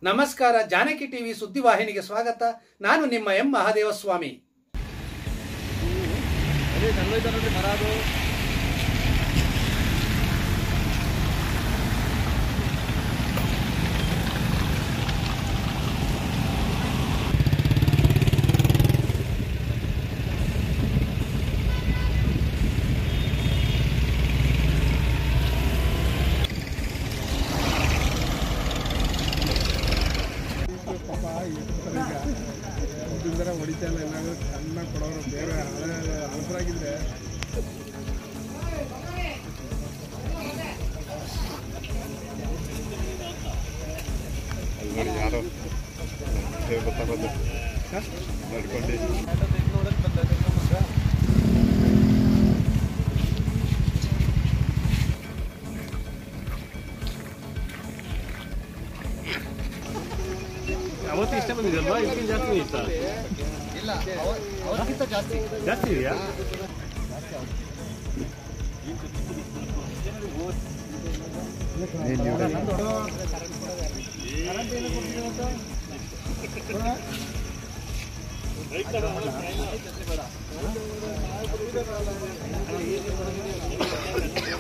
ನಮಸ್ಕಾರ ಜಾನಕಿ ಟಿವಿ ಸುದ್ದಿವಾಹಿನಿಗೆ ಸ್ವಾಗತ ನಾನು ನಿಮ್ಮ ಎಂ ಮಹಾದೇವಸ್ವಾಮಿ ಅದೇ ನಲ್ವೈದು ಮರ ಅದು ಪಾಪ ಈಗ ಹೊಡಿತಾ ಇಲ್ಲ ಎಲ್ಲಾದ್ರೂ ಚೆನ್ನಾಗಿ ಕೊಡೋರು ಬೇರೆ ಹಳೆ ಹಳಬರಾಗಿದ್ರೆ ಅಲ್ಲಿ ಯಾರೋ ಗೊತ್ತಾಗೋದು ನಡ್ಕೊಂಡು ಅವತ್ತು ಇಷ್ಟ ಬಂದಿದಲ್ವಾ ಇದಕ್ಕಿಂತ ಜಾಸ್ತಿ ಇತ್ತ ಇಲ್ಲ ಅವ್ರಿಗಿಂತ ಜಾಸ್ತಿ ಜಾಸ್ತಿ ಇದೆಯಾ